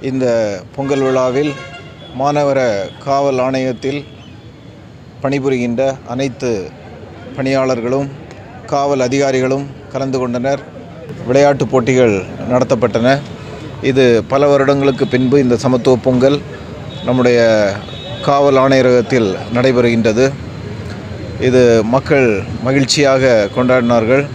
இந்த பொங்கல் விழாவில் மாநகர காவல் ஆணையத்தில் பணிபுரிகின்ற அனைத்து பணியாளர்களும் காவல் அதிகாரிகளும் கலந்து கொண்டனர் விளையாட்டுப் போட்டிகள் நடத்தப்பட்டன இது பல வருடங்களுக்கு பின்பு இந்த சமத்துவ பொங்கல் நம்முடைய காவல் ஆணையரகத்தில் நடைபெறுகின்றது இது மக்கள் மகிழ்ச்சியாக கொண்டாடினார்கள்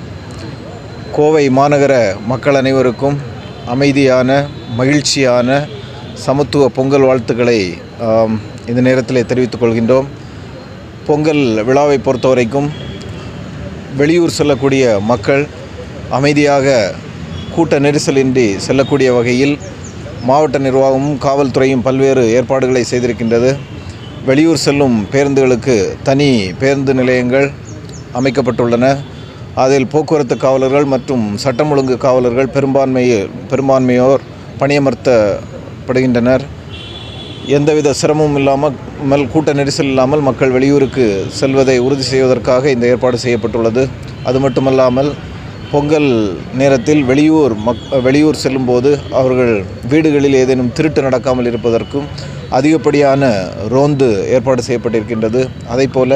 கோவை மாநகர மக்கள் அனைவருக்கும் அமைதியான மகிழ்ச்சியான சமத்துவ பொங்கல் வாழ்த்துக்களை ஆம், இந்த நேரத்தில் தெரிவித்துக் கொள்கின்றோம் பொங்கல் விழாவை பொறுத்தவரைக்கும் வெளியூர் செல்லக்கூடிய மக்கள் அமைதியாக கூட்ட நெரிசலின்றி செல்லக்கூடிய வகையில் மாவட்ட நிர்வாகமும் காவல்துறையும் பல்வேறு ஏற்பாடுகளை செய்திருக்கின்றது வெளியூர் செல்லும் பேருந்துகளுக்கு தனி பேருந்து நிலையங்கள் அமைக்கப்பட்டுள்ளன அதில் போக்குவரத்து காவலர்கள் மற்றும் சட்டம் ஒழுங்கு காவலர்கள் பெரும்பான்மையில் பெரும்பான்மையோர் பணியமர்த்தப்படுகின்றனர் எந்தவித சிரமமும் இல்லாமல் மல் கூட்ட நெரிசல் இல்லாமல் மக்கள் வெளியூருக்கு செல்வதை உறுதி செய்வதற்காக இந்த ஏற்பாடு செய்யப்பட்டுள்ளது அது மட்டுமல்லாமல் பொங்கல் நேரத்தில் வெளியூர் மக் வெளியூர் செல்லும்போது அவர்கள் வீடுகளில் ஏதேனும் திருட்டு நடக்காமல் இருப்பதற்கும் அதிகப்படியான ரோந்து ஏற்பாடு செய்யப்பட்டிருக்கின்றது அதைப்போல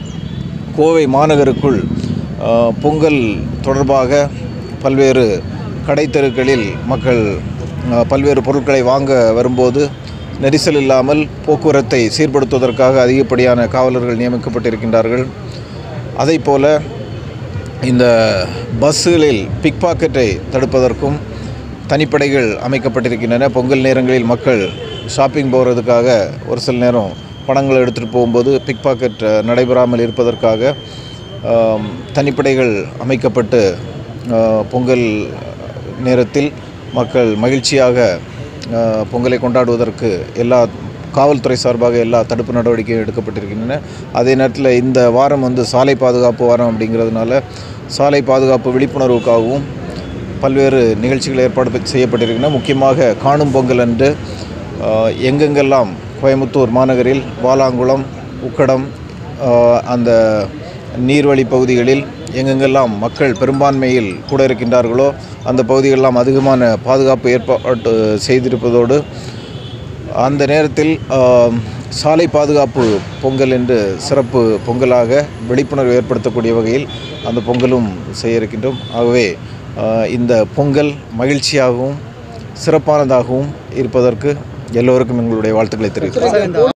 கோவை மாநகருக்குள் அஹ், பொங்கல் தொடர்பாக பல்வேறு கடைத்தெருக்களில் மக்கள் அஹ், பல்வேறு பொருட்களை வாங்க வரும்போது நெரிசல் இல்லாமல் போக்குவரத்தை சீர்படுத்துவதற்காக அதிகப்படியான காவலர்கள் நியமிக்கப்பட்டிருக்கின்றார்கள் அதைப்போல இந்த பஸ்ஸுகளில் பிக் பாக்கெட்டை தடுப்பதற்கும் தனிப்படைகள் அமைக்கப்பட்டிருக்கின்றன பொங்கல் நேரங்களில் மக்கள் ஷாப்பிங் போகிறதுக்காக ஒரு சில நேரம் பணங்களை எடுத்துகிட்டு போகும்போது பிக் பாக்கெட் நடைபெறாமல் இருப்பதற்காக ஆம், தனிப்படைகள் அமைக்கப்பட்டு ஆ, பொங்கல் நேரத்தில் மக்கள் மகிழ்ச்சியாக ஆ, பொங்கலை கொண்டாடுவதற்கு எல்லா காவல்துறை சார்பாக எல்லா தடுப்பு நடவடிக்கையும் எடுக்கப்பட்டிருக்கின்றன அதே நேரத்தில் இந்த வாரம் வந்து சாலை பாதுகாப்பு வாரம் அப்படிங்கிறதுனால சாலை பாதுகாப்பு விழிப்புணர்வுக்காகவும் பல்வேறு நிகழ்ச்சிகள் ஏற்பாடு பெ- செய்யப்பட்டிருக்கின்றன முக்கியமாக காணும் பொங்கல் அன்று ஆஹ், எங்கெங்கெல்லாம் கோயம்புத்தூர் மாநகரில் வாலாங்குளம் உக்கடம் ஆஹ், அந்த நீர்வழி பகுதிகளில் எங்கெங்கெல்லாம் மக்கள் பெரும்பான்மையில் கூட இருக்கின்றார்களோ அந்த பகுதிகளெல்லாம் அதிகமான பாதுகாப்பு ஏற்பாடு செய்திருப்பதோடு அந்த நேரத்தில் ஆம், சாலை பாதுகாப்பு பொங்கல் என்று சிறப்பு பொங்கலாக விழிப்புணர்வு ஏற்படுத்தக்கூடிய வகையில் அந்த பொங்கலும் செய்ய இருக்கின்றோம் ஆகவே ஆ, இந்த பொங்கல் மகிழ்ச்சியாகவும் சிறப்பானதாகவும் இருப்பதற்கு எல்லோருக்கும் எங்களுடைய வாழ்த்துக்களை தெரிவிக்கிறேன்